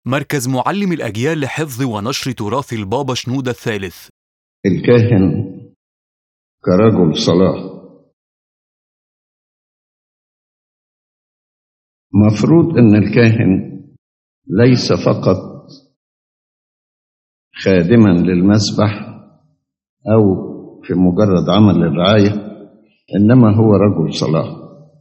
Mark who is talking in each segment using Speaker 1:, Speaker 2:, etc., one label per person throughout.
Speaker 1: مركز معلم الأجيال لحفظ ونشر تراث البابا شنودة الثالث
Speaker 2: الكاهن كرجل صلاة مفروض ان الكاهن ليس فقط خادما للمسبح او في مجرد عمل الرعايه انما هو رجل صلاه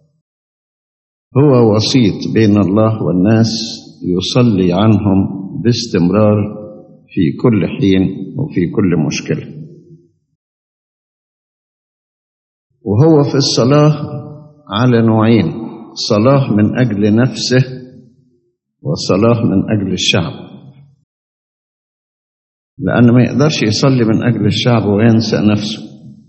Speaker 2: هو وسيط بين الله والناس يصلي عنهم باستمرار في كل حين وفي كل مشكله وهو في الصلاه على نوعين صلاه من اجل نفسه وصلاه من اجل الشعب لأنه ما يقدرش يصلي من أجل الشعب وينسى نفسه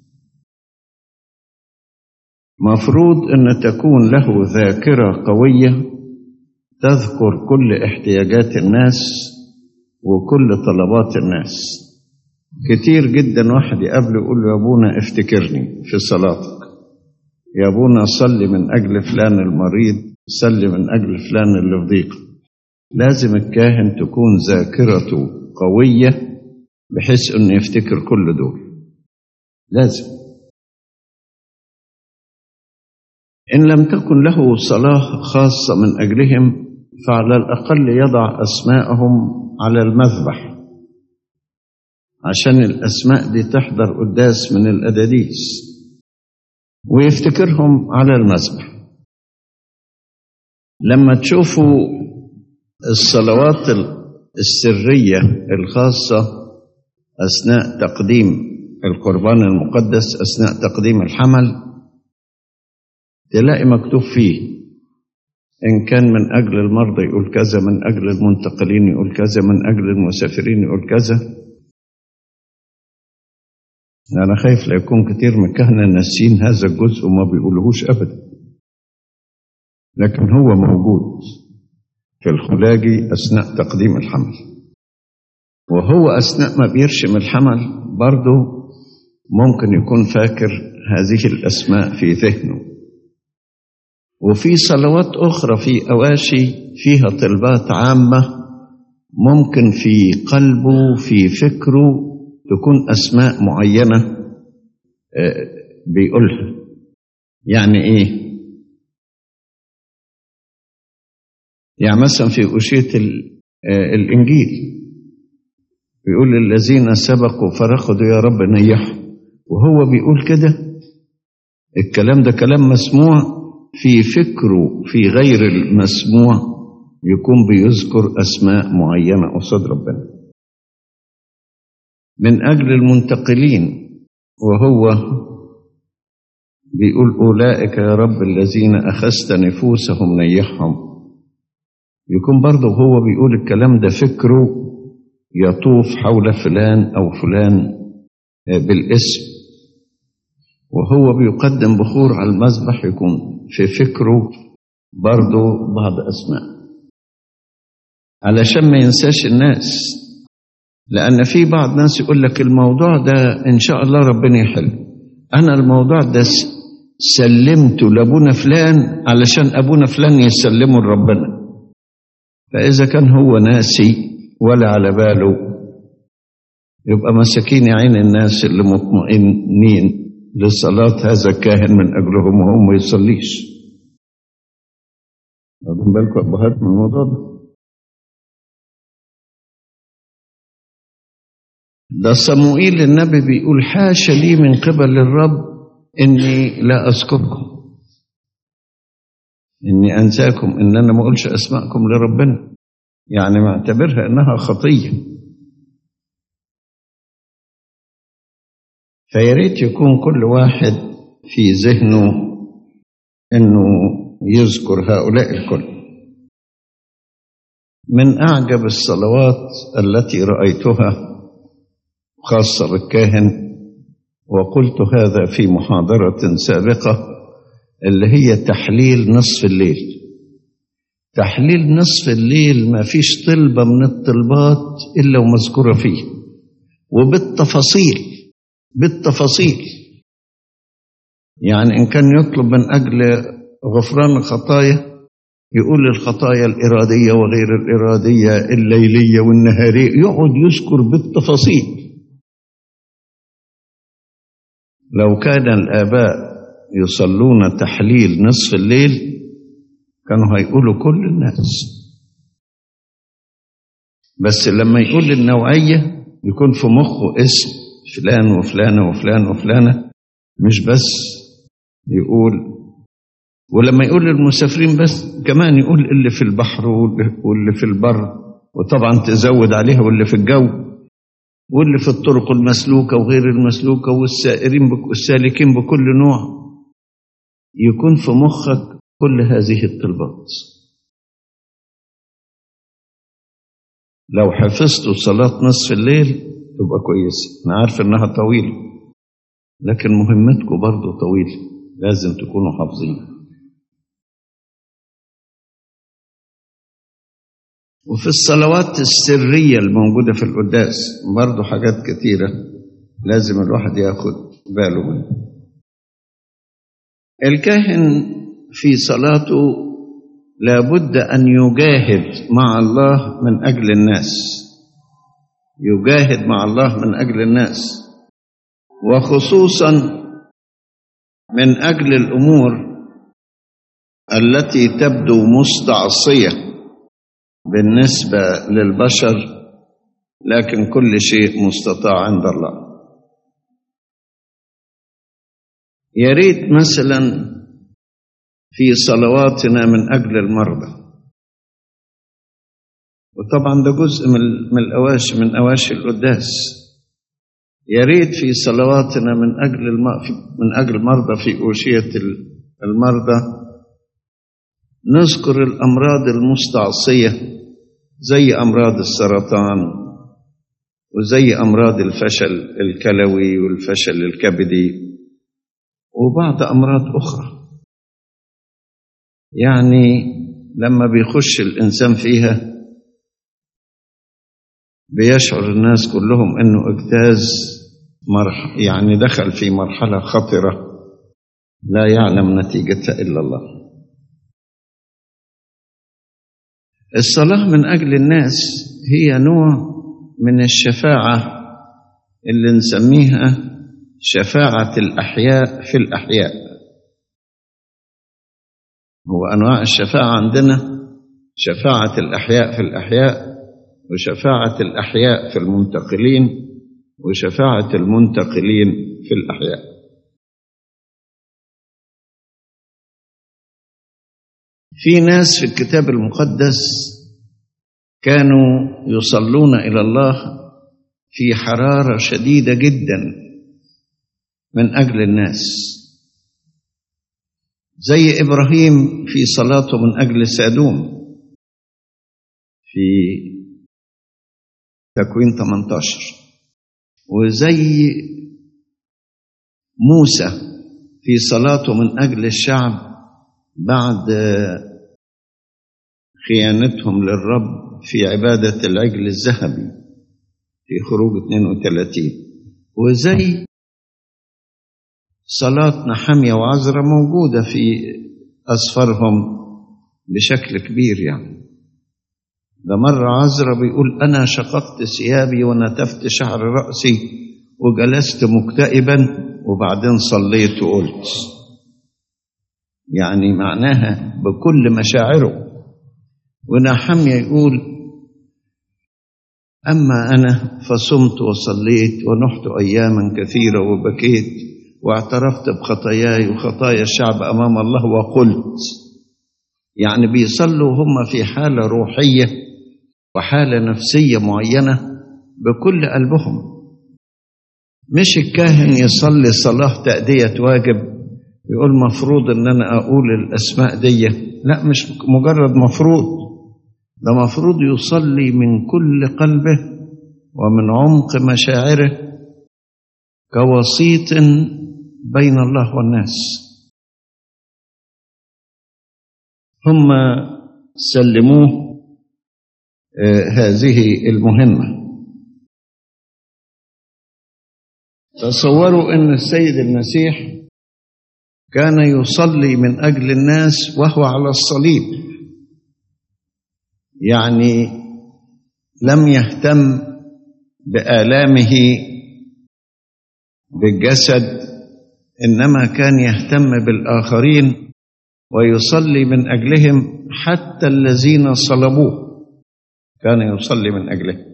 Speaker 2: مفروض أن تكون له ذاكرة قوية تذكر كل احتياجات الناس وكل طلبات الناس كتير جدا واحد يقابله يقول له يا ابونا افتكرني في صلاتك يا ابونا صلي من أجل فلان المريض صلي من أجل فلان اللي في ضيق لازم الكاهن تكون ذاكرته قويه بحيث انه يفتكر كل دول لازم ان لم تكن له صلاه خاصه من اجلهم فعلى الاقل يضع اسماءهم على المذبح عشان الاسماء دي تحضر قداس من الاداديس ويفتكرهم على المذبح لما تشوفوا الصلوات السريه الخاصه أثناء تقديم القربان المقدس أثناء تقديم الحمل تلاقي مكتوب فيه إن كان من أجل المرضى يقول كذا من أجل المنتقلين يقول كذا من أجل المسافرين يقول كذا أنا خايف لا يكون كتير من الكهنة ناسين هذا الجزء وما بيقولهوش أبدا لكن هو موجود في الخلاجي أثناء تقديم الحمل وهو أثناء ما بيرشم الحمل برضه ممكن يكون فاكر هذه الأسماء في ذهنه وفي صلوات أخرى في أواشي فيها طلبات عامة ممكن في قلبه في فكره تكون أسماء معينة بيقولها يعني إيه يعني مثلا في أشية الإنجيل بيقول الذين سبقوا فرخضوا يا رب نيحوا وهو بيقول كده الكلام ده كلام مسموع في فكره في غير المسموع يكون بيذكر أسماء معينة قصاد ربنا من أجل المنتقلين وهو بيقول أولئك يا رب الذين أخذت نفوسهم نيحهم يكون برضه هو بيقول الكلام ده فكره يطوف حول فلان أو فلان بالاسم وهو بيقدم بخور على المذبح يكون في فكره برضه بعض أسماء علشان ما ينساش الناس لأن في بعض ناس يقول لك الموضوع ده إن شاء الله ربنا يحل أنا الموضوع ده سلمته لأبونا فلان علشان أبونا فلان يسلمه لربنا فإذا كان هو ناسي ولا على باله يبقى مساكين يا عين الناس اللي مطمئنين لصلاة هذا الكاهن من أجلهم وهو ما يصليش واخدين بالكم أبهات من الموضوع ده ده صموئيل النبي بيقول حاشا لي من قبل الرب إني لا أذكركم إني أنساكم إن أنا ما أقولش أسماءكم لربنا يعني معتبرها إنها خطية فياريت يكون كل واحد في ذهنه إنه يذكر هؤلاء الكل من أعجب الصلوات التي رأيتها خاصة بالكاهن وقلت هذا في محاضرة سابقة اللي هي تحليل نصف الليل تحليل نصف الليل ما فيش طلبة من الطلبات إلا ومذكورة فيه وبالتفاصيل بالتفاصيل يعني إن كان يطلب من أجل غفران الخطايا يقول الخطايا الإرادية وغير الإرادية الليلية والنهارية يقعد يذكر بالتفاصيل لو كان الآباء يصلون تحليل نصف الليل كانوا هيقولوا كل الناس بس لما يقول النوعية يكون في مخه اسم فلان وفلانة وفلان وفلانة مش بس يقول ولما يقول للمسافرين بس كمان يقول اللي في البحر واللي في البر وطبعا تزود عليها واللي في الجو واللي في الطرق المسلوكة وغير المسلوكة والسائرين والسالكين بكل نوع يكون في مخك كل هذه الطلبات لو حفظتوا صلاة نصف الليل تبقى كويسة أنا عارف إنها طويلة لكن مهمتكم برضو طويلة لازم تكونوا حافظين وفي الصلوات السرية الموجودة في القداس برضو حاجات كتيرة لازم الواحد ياخد باله منها الكاهن في صلاته لابد أن يجاهد مع الله من أجل الناس يجاهد مع الله من أجل الناس وخصوصا من أجل الأمور التي تبدو مستعصية بالنسبة للبشر لكن كل شيء مستطاع عند الله يا ريت مثلا في صلواتنا من أجل المرضى وطبعا ده جزء من الأواشي من أواشي القداس يا ريت في صلواتنا من أجل الم... من أجل المرضى في أوشية المرضى نذكر الأمراض المستعصية زي أمراض السرطان وزي أمراض الفشل الكلوي والفشل الكبدي وبعض أمراض أخرى يعني لما بيخش الإنسان فيها بيشعر الناس كلهم أنه اجتاز مرح يعني دخل في مرحلة خطرة لا يعلم نتيجتها إلا الله الصلاة من أجل الناس هي نوع من الشفاعة اللي نسميها شفاعة الأحياء في الأحياء هو أنواع الشفاعة عندنا شفاعة الأحياء في الأحياء وشفاعة الأحياء في المنتقلين وشفاعة المنتقلين في الأحياء في ناس في الكتاب المقدس كانوا يصلون إلى الله في حرارة شديدة جدا من أجل الناس زي إبراهيم في صلاته من أجل سادوم في تكوين 18 وزي موسى في صلاته من أجل الشعب بعد خيانتهم للرب في عبادة العجل الذهبي في خروج 32 وزي صلاة نحمية وعزرة موجودة في أسفارهم بشكل كبير يعني ده مرة عزرة بيقول أنا شققت ثيابي ونتفت شعر رأسي وجلست مكتئبا وبعدين صليت وقلت يعني معناها بكل مشاعره ونحمية يقول أما أنا فصمت وصليت ونحت أياما كثيرة وبكيت واعترفت بخطاياي وخطايا الشعب أمام الله وقلت يعني بيصلوا هم في حالة روحية وحالة نفسية معينة بكل قلبهم مش الكاهن يصلي صلاة تأدية واجب يقول مفروض ان انا اقول الاسماء دي لا مش مجرد مفروض ده مفروض يصلي من كل قلبه ومن عمق مشاعره كوسيط بين الله والناس هم سلموه آه هذه المهمه تصوروا ان السيد المسيح كان يصلي من اجل الناس وهو على الصليب يعني لم يهتم بآلامه بالجسد إنما كان يهتم بالآخرين ويصلي من أجلهم حتى الذين صلبوه كان يصلي من أجلهم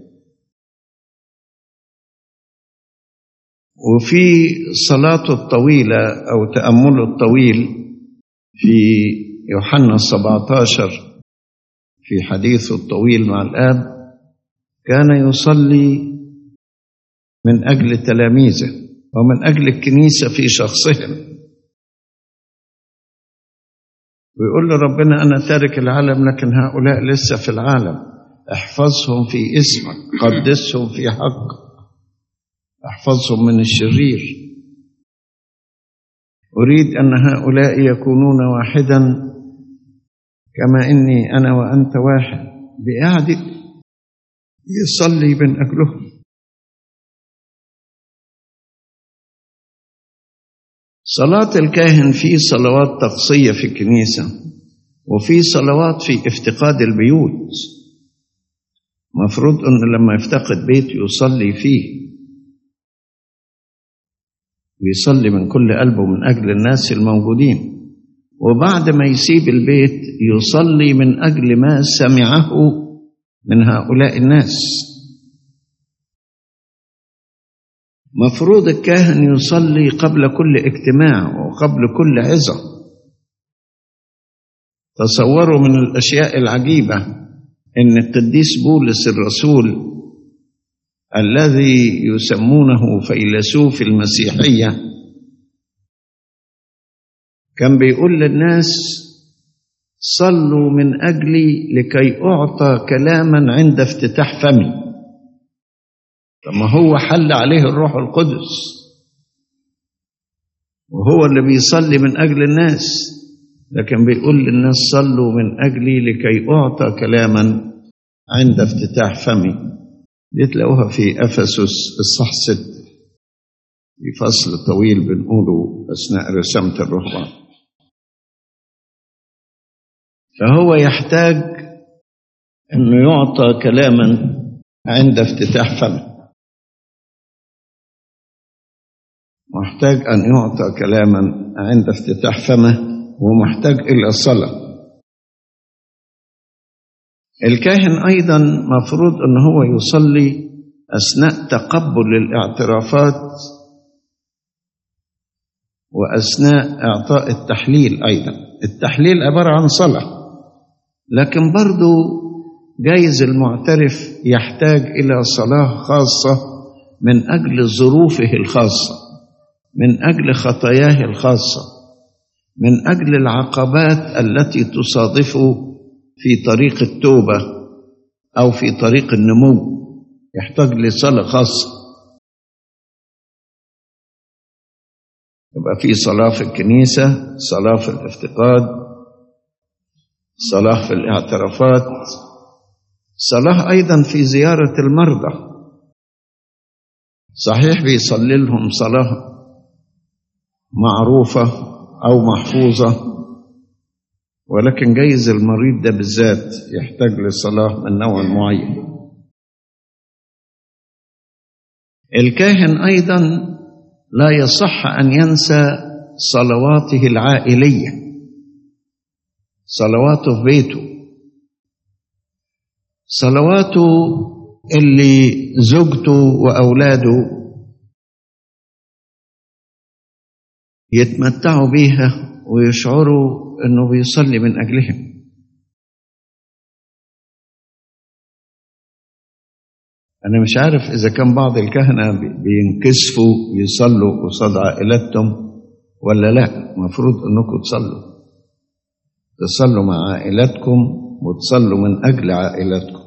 Speaker 2: وفي صلاته الطويلة أو تأمله الطويل في يوحنا 17 في حديثه الطويل مع الآب كان يصلي من أجل تلاميذه ومن أجل الكنيسة في شخصهم ويقول له ربنا أنا تارك العالم لكن هؤلاء لسه في العالم احفظهم في اسمك قدسهم في حقك احفظهم من الشرير أريد أن هؤلاء يكونون واحدا كما إني أنا وأنت واحد بإعادة يصلي من أجلهم صلاة الكاهن في صلوات تقصية في الكنيسة وفي صلوات في افتقاد البيوت مفروض أنه لما يفتقد بيت يصلي فيه ويصلي من كل قلبه من أجل الناس الموجودين وبعد ما يسيب البيت يصلي من أجل ما سمعه من هؤلاء الناس مفروض الكاهن يصلي قبل كل اجتماع وقبل كل عظة تصوروا من الأشياء العجيبة إن القديس بولس الرسول الذي يسمونه فيلسوف المسيحية كان بيقول للناس صلوا من أجلي لكي أعطى كلاما عند افتتاح فمي طب ما هو حل عليه الروح القدس وهو اللي بيصلي من أجل الناس لكن بيقول للناس صلوا من أجلي لكي أعطى كلاما عند افتتاح فمي دي تلاقوها في أفسس الصح ست في فصل طويل بنقوله أثناء رسامة الرهبان فهو يحتاج أنه يعطى كلاما عند افتتاح فمه محتاج أن يعطى كلاما عند افتتاح فمه ومحتاج إلى الصلاة الكاهن أيضا مفروض أن هو يصلي أثناء تقبل الاعترافات وأثناء إعطاء التحليل أيضا التحليل عبارة عن صلاة لكن برضو جايز المعترف يحتاج إلى صلاة خاصة من أجل ظروفه الخاصة من أجل خطاياه الخاصة من أجل العقبات التي تصادفه في طريق التوبة أو في طريق النمو يحتاج لصلاة خاصة يبقى في صلاة في الكنيسة صلاة في الافتقاد صلاة في الاعترافات صلاة أيضا في زيارة المرضى صحيح بيصلي لهم صلاة معروفة أو محفوظة ولكن جايز المريض ده بالذات يحتاج لصلاة من نوع معين الكاهن أيضا لا يصح أن ينسى صلواته العائلية صلواته في بيته صلواته اللي زوجته وأولاده يتمتعوا بيها ويشعروا انه بيصلي من اجلهم انا مش عارف اذا كان بعض الكهنه بينكسفوا يصلوا قصاد عائلتهم ولا لا المفروض انكم تصلوا تصلوا مع عائلتكم وتصلوا من اجل عائلتكم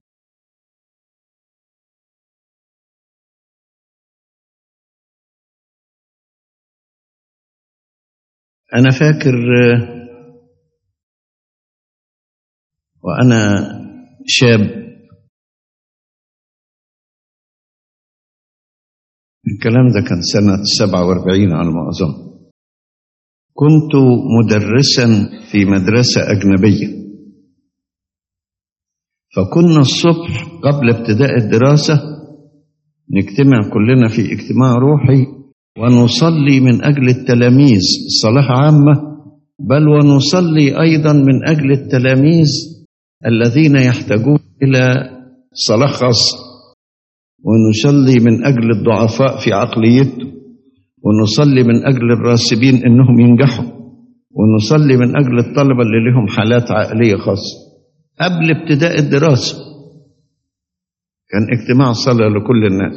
Speaker 2: أنا فاكر وأنا شاب الكلام ده كان سنة سبعة واربعين على ما أظن كنت مدرسا في مدرسة أجنبية فكنا الصبح قبل ابتداء الدراسة نجتمع كلنا في اجتماع روحي ونصلي من أجل التلاميذ صلاة عامة بل ونصلي أيضا من أجل التلاميذ الذين يحتاجون إلى صلاة خاصة ونصلي من أجل الضعفاء في عقليته ونصلي من أجل الراسبين إنهم ينجحوا ونصلي من أجل الطلبة اللي لهم حالات عقلية خاصة قبل ابتداء الدراسة كان اجتماع صلاة لكل الناس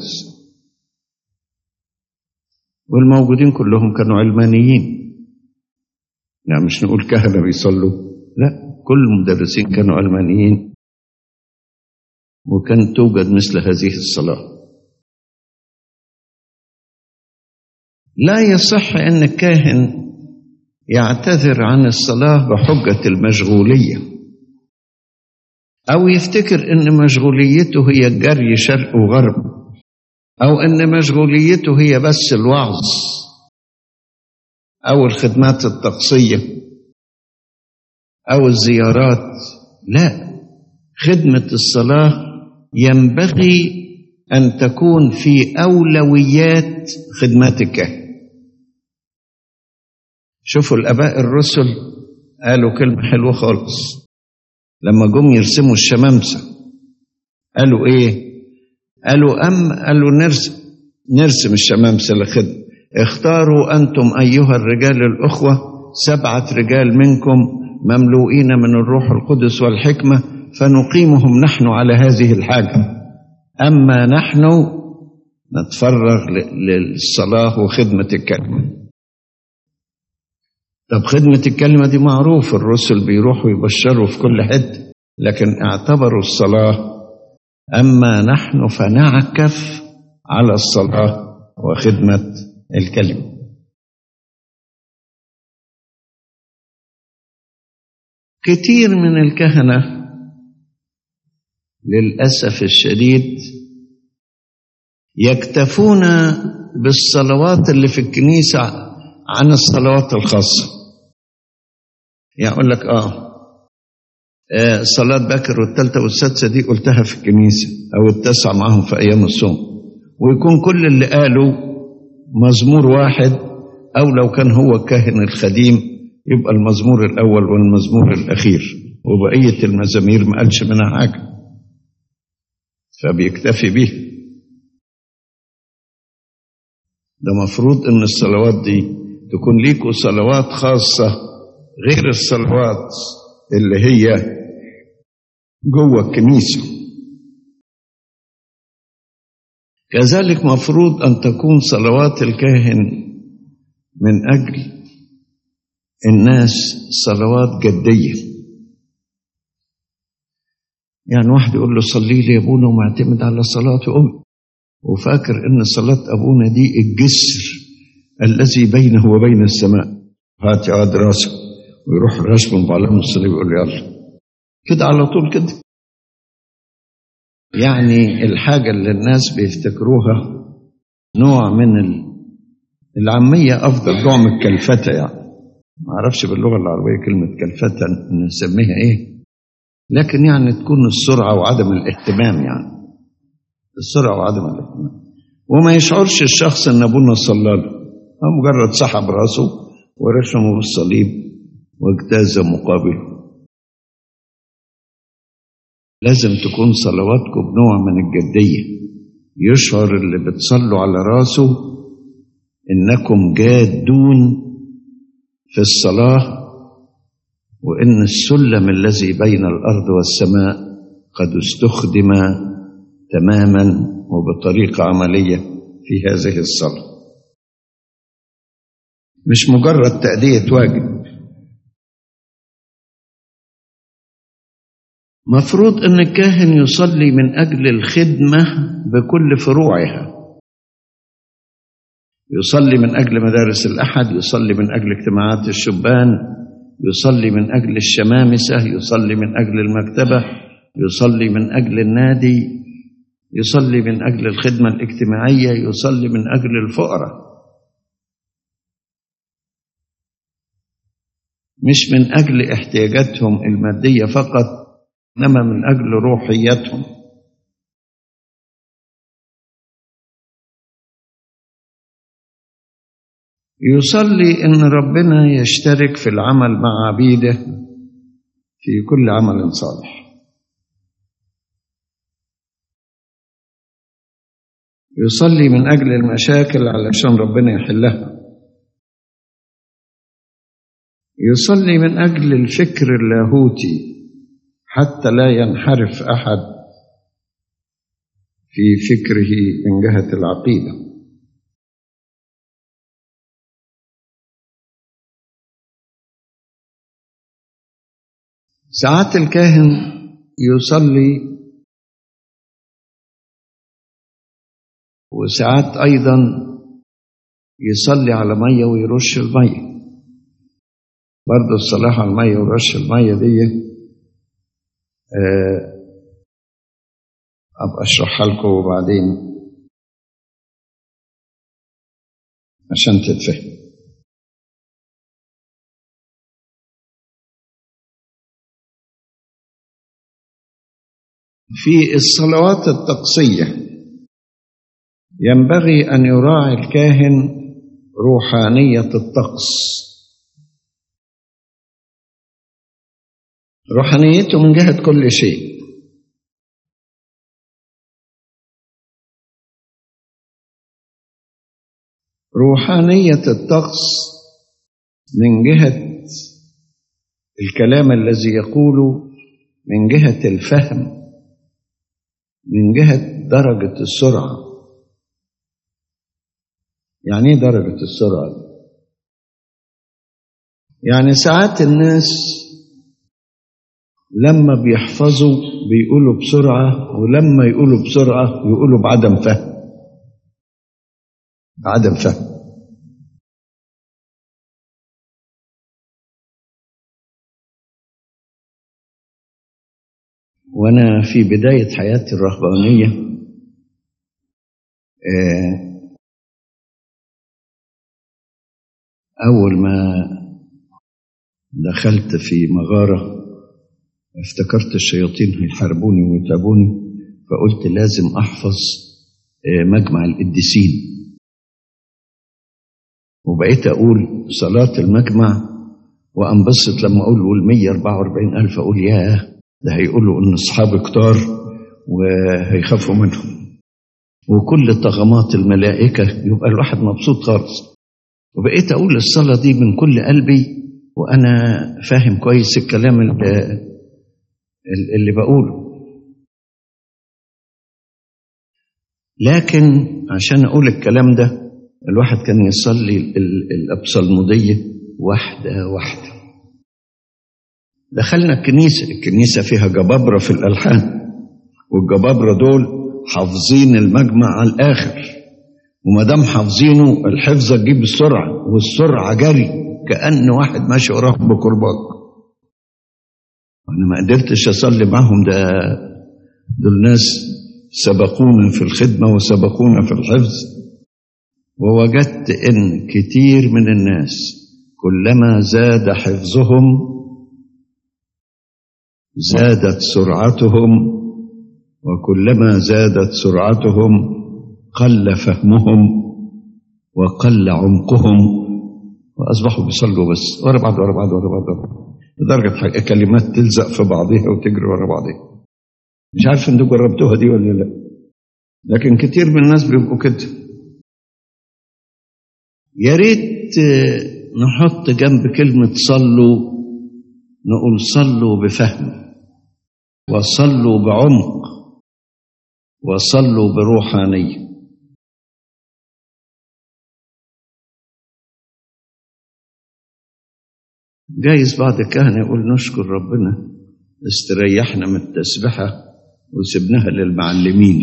Speaker 2: والموجودين كلهم كانوا علمانيين يعني مش نقول كهنة بيصلوا لا كل المدرسين كانوا علمانيين وكان توجد مثل هذه الصلاة لا يصح أن الكاهن يعتذر عن الصلاة بحجة المشغولية أو يفتكر أن مشغوليته هي الجري شرق وغرب أو أن مشغوليته هي بس الوعظ أو الخدمات الطقسية أو الزيارات لا خدمة الصلاة ينبغي أن تكون في أولويات خدمتك شوفوا الآباء الرسل قالوا كلمة حلوة خالص لما جم يرسموا الشمامسة قالوا إيه؟ قالوا أم قالوا نرسم نرسم الشمامسة لخدمة اختاروا أنتم أيها الرجال الأخوة سبعة رجال منكم مملوئين من الروح القدس والحكمة فنقيمهم نحن على هذه الحاجة أما نحن نتفرغ للصلاة وخدمة الكلمة طب خدمة الكلمة دي معروف الرسل بيروحوا يبشروا في كل حتة لكن اعتبروا الصلاة أما نحن فنعكف على الصلاة وخدمة الكلمة كتير من الكهنة للأسف الشديد يكتفون بالصلوات اللي في الكنيسة عن الصلوات الخاصة يقول لك آه, آه صلاة بكر والثالثة والسادسة دي قلتها في الكنيسة أو التاسعة معهم في أيام الصوم ويكون كل اللي قالوا مزمور واحد أو لو كان هو الكاهن الخديم يبقى المزمور الأول والمزمور الأخير وبقية المزامير ما قالش منها حاجة فبيكتفي به ده مفروض ان الصلوات دي تكون ليكوا صلوات خاصة غير الصلوات اللي هي جوه الكنيسة كذلك مفروض أن تكون صلوات الكاهن من أجل الناس صلوات جدية يعني واحد يقول له صلي لي يا ابونا ومعتمد على صلاة أمي وفاكر ان صلاة ابونا دي الجسر الذي بينه وبين السماء هات يا راسك ويروح رسم بعلم الصليب يقول له يلا كده على طول كده يعني الحاجة اللي الناس بيفتكروها نوع من العامية أفضل نوع من الكلفتة يعني ما أعرفش باللغة العربية كلمة كلفتة نسميها إيه لكن يعني تكون السرعة وعدم الاهتمام يعني السرعة وعدم الاهتمام وما يشعرش الشخص ان ابونا صلى له هو مجرد سحب راسه ورشمه بالصليب واجتاز مقابله لازم تكون صلواتكم بنوع من الجدية يشعر اللي بتصلوا على راسه انكم جادون في الصلاة وان السلم الذي بين الارض والسماء قد استخدم تماما وبطريقة عملية في هذه الصلاة مش مجرد تأدية واجب مفروض أن الكاهن يصلي من أجل الخدمة بكل فروعها يصلي من أجل مدارس الأحد يصلي من أجل اجتماعات الشبان يصلي من أجل الشمامسة يصلي من أجل المكتبة يصلي من أجل النادي يصلي من أجل الخدمة الاجتماعية يصلي من أجل الفقراء مش من أجل احتياجاتهم المادية فقط إنما من أجل روحيتهم يصلي إن ربنا يشترك في العمل مع عبيده في كل عمل صالح يصلي من أجل المشاكل علشان ربنا يحلها يصلي من أجل الفكر اللاهوتي حتى لا ينحرف أحد في فكره من جهة العقيدة ساعات الكاهن يصلي وساعات أيضا يصلي على مية ويرش المية برضه الصلاة على المية ورش المية دي آه، أبقى أشرحها لكم وبعدين عشان تتفهم في الصلوات الطقسية ينبغي أن يراعي الكاهن روحانية الطقس روحانيته من جهة كل شيء روحانية الطقس من جهة الكلام الذي يقوله من جهة الفهم من جهة درجة السرعة يعني ايه درجة السرعة دي؟ يعني ساعات الناس لما بيحفظوا بيقولوا بسرعة ولما يقولوا بسرعة يقولوا بعدم فهم بعدم فهم وأنا في بداية حياتي الرهبانية آه، أول ما دخلت في مغارة افتكرت الشياطين هيحاربوني ويتعبوني فقلت لازم أحفظ آه، مجمع القديسين وبقيت أقول صلاة المجمع وأنبسط لما أقول ال 144 ألف أقول ياه ده هيقولوا إن أصحابي كتار وهيخافوا منهم وكل طغمات الملائكة يبقى الواحد مبسوط خالص وبقيت أقول الصلاة دي من كل قلبي وأنا فاهم كويس الكلام اللي, اللي بقوله لكن عشان أقول الكلام ده الواحد كان يصلي الأبصلمودية واحدة واحدة دخلنا الكنيسة الكنيسة فيها جبابرة في الألحان والجبابرة دول حافظين المجمع على الآخر وما دام حافظينه الحفظة تجيب السرعة والسرعة جري كأن واحد ماشي وراه بكرباج أنا ما قدرتش أصلي معهم ده دول ناس سبقونا في الخدمة وسبقونا في الحفظ ووجدت إن كتير من الناس كلما زاد حفظهم زادت سرعتهم وكلما زادت سرعتهم قل فهمهم وقل عمقهم واصبحوا بيصلوا بس ورا بعض ورا بعض ورا بعض ورا بعض لدرجه كلمات تلزق في بعضها وتجري ورا بعضها مش عارف انتوا جربتوها دي ولا لا لكن كتير من الناس بيبقوا كده يا ريت نحط جنب كلمة صلوا نقول صلوا بفهم وصلوا بعمق وصلوا بروحانية جايز بعض الكهنة يقول نشكر ربنا استريحنا من التسبحة وسبناها للمعلمين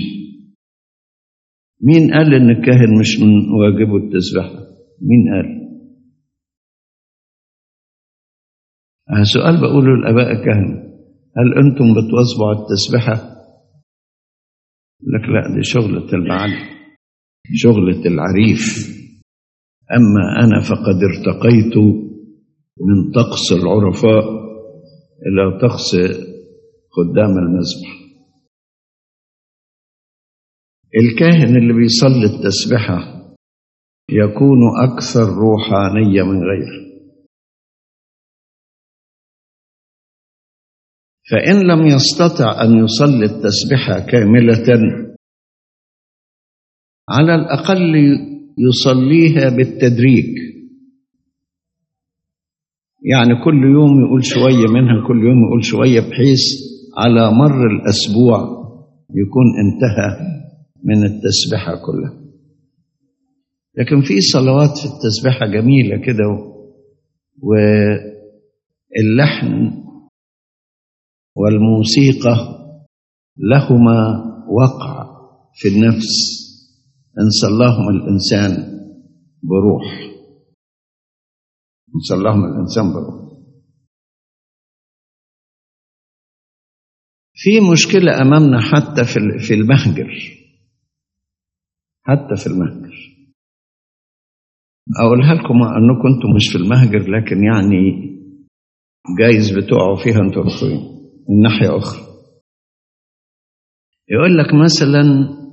Speaker 2: مين قال ان الكاهن مش من واجبه التسبحة مين قال أنا سؤال بقوله للآباء الكهنة هل أنتم بتواظبوا على التسبحة لك لا دي شغلة المعلم شغلة العريف أما أنا فقد ارتقيت من طقس العرفاء إلى طقس قدام المذبح الكاهن اللي بيصلي التسبحة يكون أكثر روحانية من غيره فإن لم يستطع أن يصلي التسبحة كاملة على الأقل يصليها بالتدريج يعني كل يوم يقول شوية منها كل يوم يقول شوية بحيث على مر الأسبوع يكون انتهى من التسبحة كلها لكن في صلوات في التسبحة جميلة كده واللحن والموسيقى لهما وقع في النفس إن صلاهم الإنسان بروح إن صلاهم الإنسان بروح في مشكلة أمامنا حتى في المهجر حتى في المهجر أقولها لكم أنكم أنتم مش في المهجر لكن يعني جايز بتقعوا فيها أنتم الأخرين من ناحية أخرى يقول لك مثلا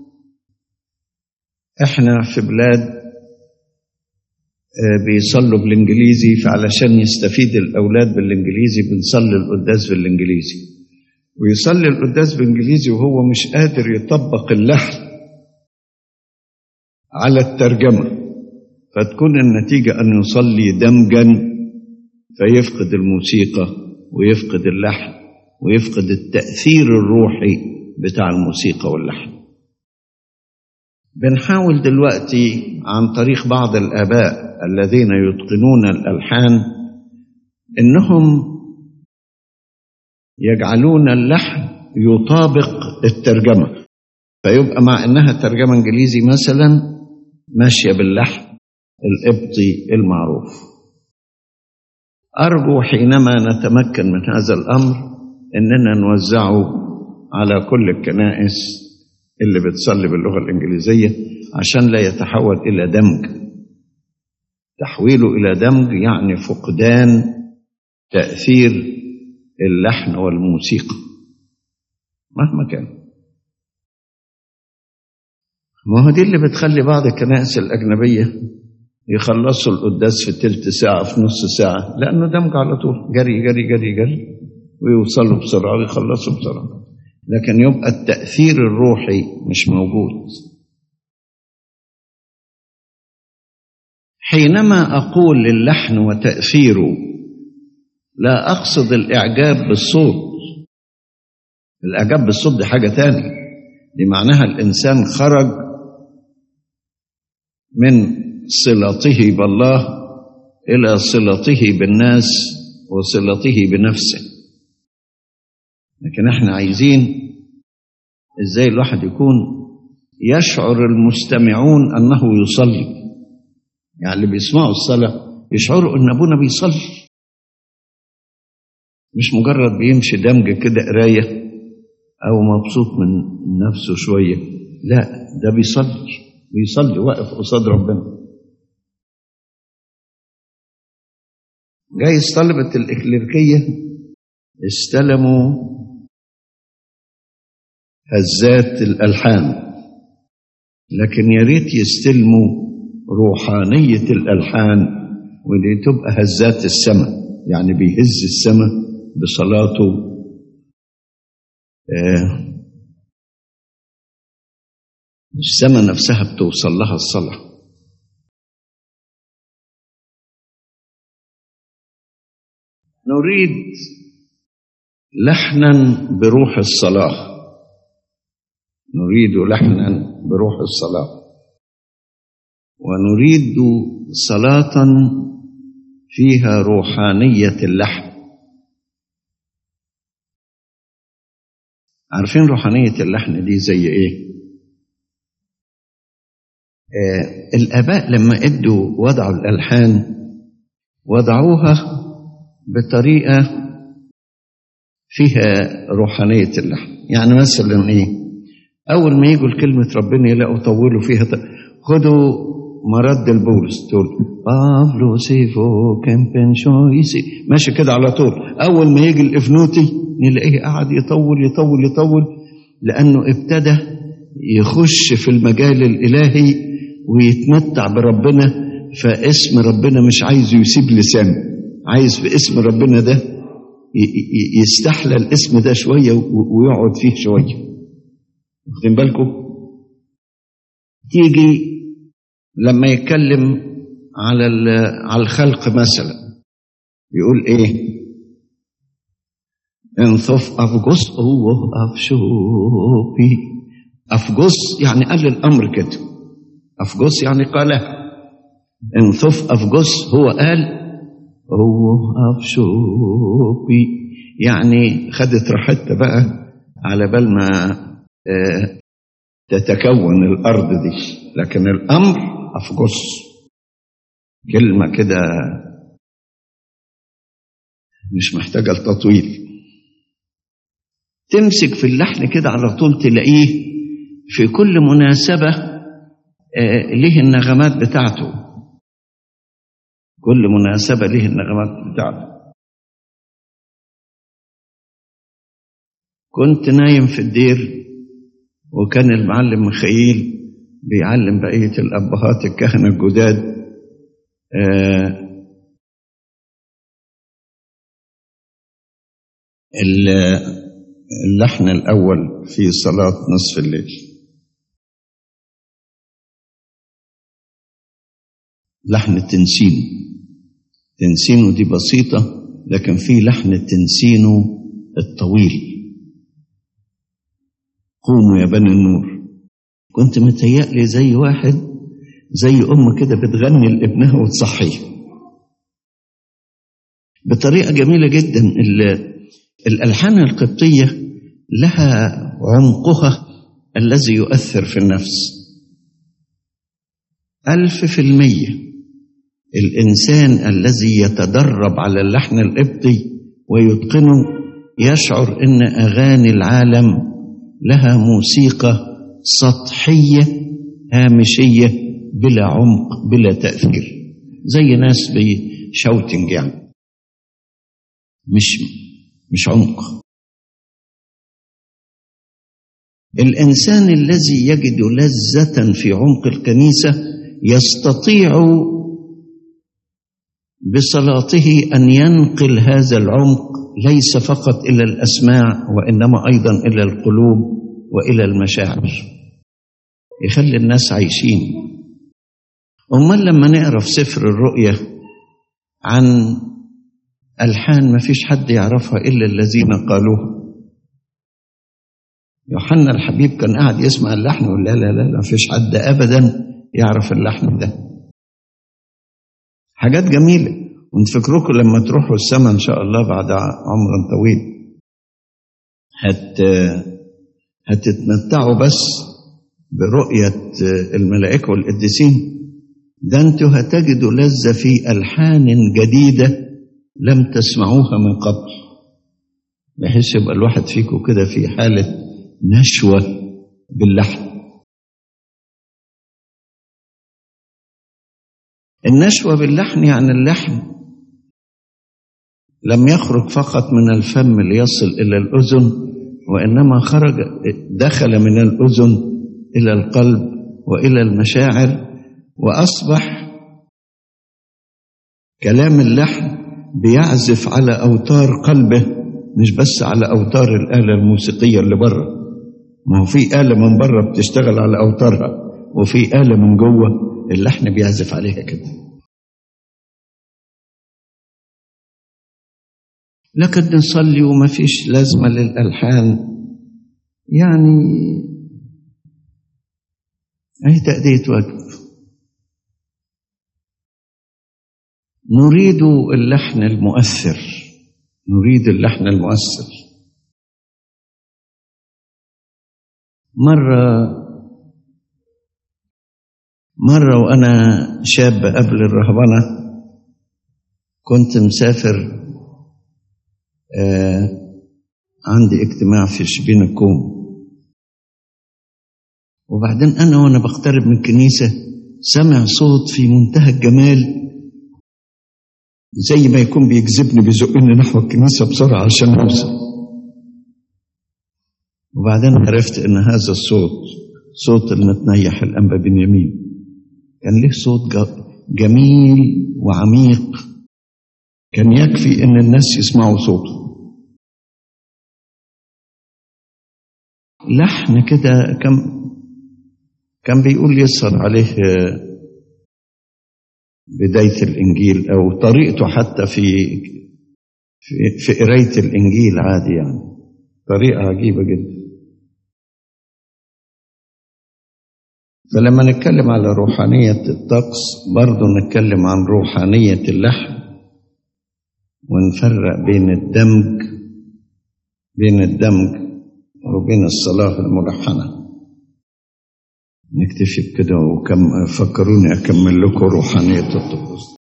Speaker 2: إحنا في بلاد بيصلوا بالإنجليزي فعلشان يستفيد الأولاد بالإنجليزي بنصلي القداس بالإنجليزي ويصلي القداس بالإنجليزي وهو مش قادر يطبق اللحن على الترجمة فتكون النتيجة أن يصلي دمجا فيفقد الموسيقى ويفقد اللحن ويفقد التأثير الروحي بتاع الموسيقى واللحن بنحاول دلوقتي عن طريق بعض الآباء الذين يتقنون الألحان إنهم يجعلون اللحن يطابق الترجمة فيبقى مع إنها ترجمة إنجليزي مثلا ماشية باللحن القبطي المعروف أرجو حينما نتمكن من هذا الأمر إننا نوزعه على كل الكنائس اللي بتصلي باللغة الإنجليزية عشان لا يتحول إلى دمج تحويله إلى دمج يعني فقدان تأثير اللحن والموسيقى مهما كان ما هو دي اللي بتخلي بعض الكنائس الأجنبية يخلصوا القداس في تلت ساعة في نص ساعة لأنه دمج على طول جري جري جري جري ويوصلوا بسرعة ويخلصوا بسرعة لكن يبقى التأثير الروحي مش موجود حينما أقول اللحن وتأثيره لا أقصد الإعجاب بالصوت الإعجاب بالصوت دي حاجة تانية دي معناها الإنسان خرج من صلته بالله إلى صلته بالناس وصلته بنفسه لكن احنا عايزين ازاي الواحد يكون يشعر المستمعون انه يصلي يعني اللي بيسمعوا الصلاه يشعروا ان ابونا بيصلي مش مجرد بيمشي دمج كده قرايه او مبسوط من نفسه شويه لا ده بيصلي بيصلي واقف قصاد ربنا جايز طلبة الإكليركية استلموا هزات الألحان لكن يا ريت يستلموا روحانية الألحان ودي تبقى هزات السماء يعني بيهز السماء بصلاته آه السماء نفسها بتوصل لها الصلاة نريد لحنا بروح الصلاه نريد لحنا بروح الصلاة ونريد صلاة فيها روحانية اللحن عارفين روحانية اللحن دي زي ايه آه الآباء لما ادوا وضعوا الألحان وضعوها بطريقة فيها روحانية اللحن يعني مثلا ايه أول ما يجوا لكلمة ربنا يلاقوا طولوا فيها ط... خدوا مرد البولس تقول بافلو سيفو كمبن شويسي ماشي كده على طول أول ما يجي الإفنوتي نلاقيه قاعد يطول يطول يطول لأنه ابتدى يخش في المجال الإلهي ويتمتع بربنا فاسم ربنا مش عايزه يسيب لسانه عايز في اسم ربنا ده يستحلى الاسم ده شوية ويقعد فيه شوية واخدين بالكم تيجي لما يتكلم على على الخلق مثلا يقول ايه انثف افجس اوه افشوبي افجس يعني قال الامر كده افجس يعني قالها انثف افجس هو قال اوه افشوبي يعني خدت راحتها بقى على بال ما آه تتكون الارض دي لكن الامر افجس كلمه كده مش محتاجه لتطويل تمسك في اللحن كده على طول تلاقيه في كل مناسبه آه ليه النغمات بتاعته كل مناسبه ليه النغمات بتاعته كنت نايم في الدير وكان المعلم مخيل بيعلم بقية الأبهات الكهنة الجداد آه اللحن الأول في صلاة نصف الليل لحن التنسين تنسينه دي بسيطة لكن في لحن التنسينه الطويل قوموا يا بني النور كنت متهيألي زي واحد زي أم كده بتغني لابنها وتصحيه بطريقة جميلة جدا الألحان القبطية لها عمقها الذي يؤثر في النفس ألف في المية الإنسان الذي يتدرب على اللحن القبطي ويتقنه يشعر أن أغاني العالم لها موسيقى سطحية هامشية بلا عمق بلا تأثير زي ناس بشوتنج يعني مش مش عمق الإنسان الذي يجد لذة في عمق الكنيسة يستطيع بصلاته أن ينقل هذا العمق ليس فقط إلى الأسماع وإنما أيضا إلى القلوب وإلى المشاعر يخلي الناس عايشين أمال لما نقرأ في سفر الرؤيا عن ألحان ما فيش حد يعرفها إلا الذين قالوها يوحنا الحبيب كان قاعد يسمع اللحن ويقول لا لا لا ما فيش حد أبدا يعرف اللحن ده حاجات جميلة ونفكركم لما تروحوا السماء إن شاء الله بعد عمر طويل هت هتتمتعوا بس برؤية الملائكة والقديسين ده انتوا هتجدوا لذة في ألحان جديدة لم تسمعوها من قبل بحيث يبقى الواحد فيكم كده في حالة نشوة باللحن النشوة باللحن يعني اللحن لم يخرج فقط من الفم ليصل إلى الأذن وإنما خرج دخل من الأذن إلى القلب وإلى المشاعر وأصبح كلام اللحن بيعزف على أوتار قلبه مش بس على أوتار الآلة الموسيقية اللي بره ما هو في آلة من بره بتشتغل على أوتارها وفي آلة من جوه اللحن بيعزف عليها كده لكن نصلي وما فيش لازمة للألحان يعني أي تأدية واجب نريد اللحن المؤثر نريد اللحن المؤثر مرة مرة وأنا شاب قبل الرهبنة كنت مسافر آه عندي اجتماع في شبين الكوم وبعدين أنا وأنا بقترب من الكنيسة سمع صوت في منتهى الجمال زي ما يكون بيجذبني بيزقني نحو الكنيسة بسرعة عشان أوصل وبعدين عرفت ان هذا الصوت صوت المتنيح الانبا بنيامين كان له صوت جميل وعميق كان يكفي ان الناس يسمعوا صوته لحن كده كان كان بيقول يسهر عليه بداية الإنجيل أو طريقته حتى في في, في قراية الإنجيل عادي يعني طريقة عجيبة جدا فلما نتكلم على روحانية الطقس برضو نتكلم عن روحانية اللحن ونفرق بين الدمج بين الدمج وبين الصلاة الملحنة نكتفي بكده وكم فكروني أكمل لكم روحانية الطقوس